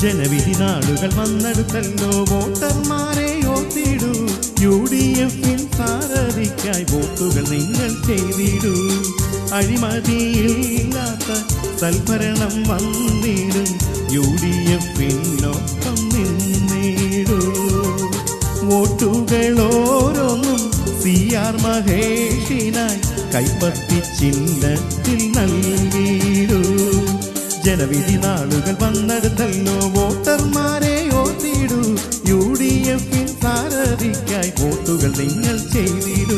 ജനവിധി നാളുകൾ വന്നെടുത്തല്ലോ വോട്ടർമാരെ ഓർത്തിടൂ യു ഡി എഫിൻ സാരഥിക്കായി വോട്ടുകൾ നിങ്ങൾ ചെയ്തിടൂ അഴിമതിയില്ലാത്ത സൽഭരണം വന്നിടും യു ഡി എഫിനൊപ്പം നിന്നിടൂ വോട്ടുകൾ ഓരോന്നും സി ആർ മഹേഷിനായി കൈപ്പത്തി ചിഹ്നത്തിൽ നൽകിയിടൂ ജനവിധി നാളുകൾ വന്നെടുത്തല്ലോ വോട്ടർമാരെ ഓർത്തിടൂ യു ഡി എഫിൻ സാരഥിക്കായി വോട്ടുകൾ നിങ്ങൾ ചെയ്തിടൂ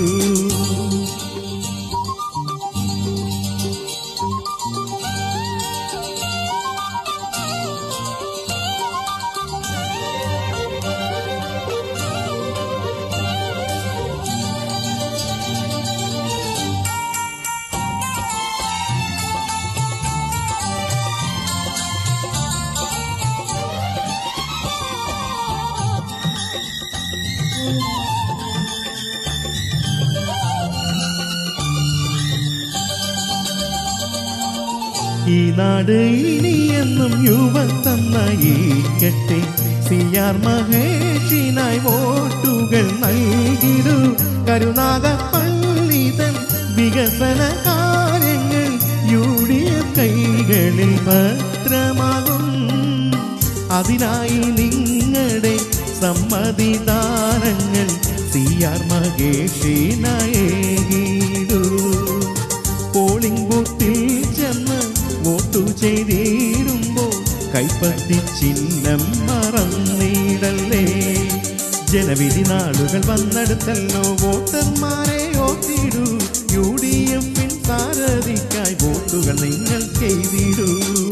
ഈ നാട് ഇനിയെന്നും യുവത്വം നയിക്കട്ടെ സി ആർ മഹേഷിനായി വോട്ടുകൾ നൽകിടൂ കരുനാഗപ്പള്ളിതൻ വികസന കാര്യങ്ങൾ യു ഡി എഫ് കൈകളിൽ ഭദ്രമാകും അതിനായി നിങ്ങളുടെ സമ്മതിദാനങ്ങൾ സി ആർ മഹേഷിനായേകിടൂ പോളിംഗ് ബൂത്തിൽ ചെന്ന് വോട്ടു ചെയ്തിടുമ്പോൾ കൈപ്പത്തി ചിഹ്നം മറന്നിടല്ലേ ജനവിധി നാളുകൾ വന്നെടുത്തല്ലോ വോട്ടർമാരെ ഓർത്തിടൂ യു ഡി എഫിൻ സാരഥിക്കായി വോട്ടുകൾ നിങ്ങൾ ചെയ്തിടൂ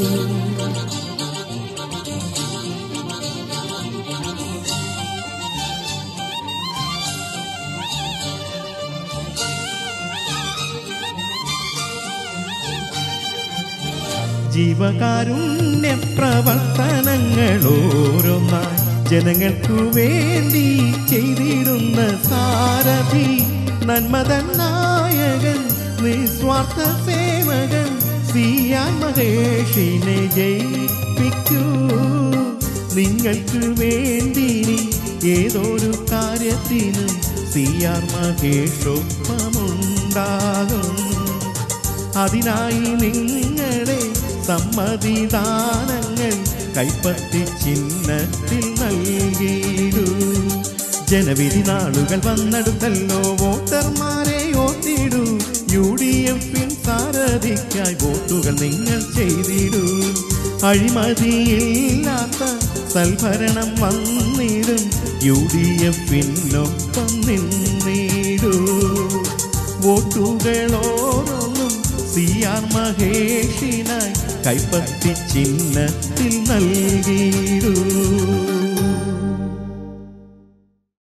ജീവകാരുണ്യ പ്രവർത്തനങ്ങൾ ഓരോന്നായി ജനങ്ങൾക്കു വേണ്ടി ചെയ്തിടുന്ന സാരഥി നന്മതൻ നായകൻ നിസ്വാർത്ഥ സേവകൻ സിയാൻ മഹേഷിനെ ജയിപ്പിക്കൂ നിങ്ങൾക്ക് വേണ്ടി ഏതൊരു കാര്യത്തിനും സിയാർ മഹേഷൊപ്പമുണ്ടാകും അതിനായി നിങ്ങളെ സമ്മതിദാനങ്ങൾ കൈപ്പത്തി ചിഹ്നത്തിൽ നൽകിയിടൂ ജനവിധി നാളുകൾ വന്നെടുത്തല്ലോ വോട്ടർമാരെ ഓർത്തിടൂ യു ഡി എഫിൻ സാരഥിക്കായി വോട്ടുകൾ നിങ്ങൾ ചെയ്തിടൂ അഴിമതിയില്ലാത്ത സൽഭരണം വന്നിടും യു ഡി എഫിനൊപ്പം നിന്നിടൂ വോട്ടുകൾ ഓരോന്നും സി ആർ മഹേഷിനായി കൈപ്പത്തി ചിഹ്നത്തിൽ നൽകിയിടൂ